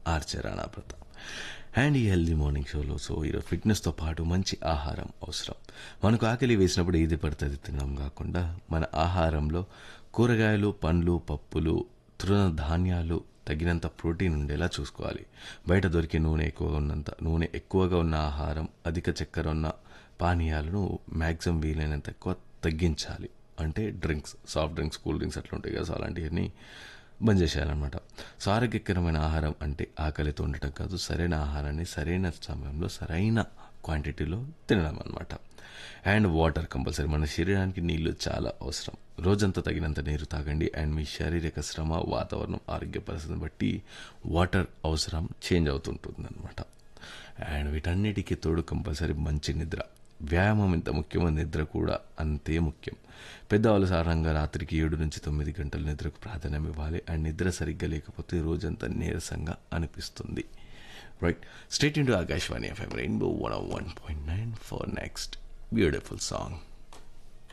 Archer Rana Pratap and ఈ healthy morning షోలో so ఈరోజు ఫిట్నెస్తో పాటు మంచి ఆహారం అవసరం మనకు ఆకలి వేసినప్పుడు ఏది పడుతుంది తినడం కాకుండా మన ఆహారంలో కూరగాయలు పండ్లు పప్పులు తృణ ధాన్యాలు తగినంత ప్రోటీన్ ఉండేలా చూసుకోవాలి బయట దొరికే నూనె ఎక్కువగా ఉన్నంత నూనె ఎక్కువగా ఉన్న ఆహారం అధిక చక్కెర ఉన్న పానీయాలను మ్యాక్సిమం వీలైనంత ఎక్కువ తగ్గించాలి అంటే drinks soft drinks cool drinks అట్లా ఉంటాయి కదా సో అలాంటివన్నీ బంద్ చేసేయాలన్నమాట సో ఆరోగ్యకరమైన ఆహారం అంటే ఆకలితో ఉండటం కాదు సరైన ఆహారాన్ని సరైన సమయంలో సరైన క్వాంటిటీలో తినడం అనమాట అండ్ వాటర్ కంపల్సరీ మన శరీరానికి నీళ్లు చాలా అవసరం రోజంతా తగినంత నీరు తాగండి అండ్ మీ శారీరక శ్రమ వాతావరణం ఆరోగ్య పరిస్థితిని బట్టి వాటర్ అవసరం చేంజ్ అవుతుంటుంది అనమాట అండ్ వీటన్నిటికీ తోడు కంపల్సరీ మంచి నిద్ర వ్యాయామం ఎంత ముఖ్యమో నిద్ర కూడా అంతే ముఖ్యం పెద్దవాళ్ళు సాధారణంగా రాత్రికి ఏడు నుంచి తొమ్మిది గంటల నిద్రకు ప్రాధాన్యం ఇవ్వాలి అండ్ నిద్ర సరిగ్గా లేకపోతే రోజంతా నీరసంగా అనిపిస్తుంది right stay tuned Akashvani FM rainbow one one point nine for next beautiful song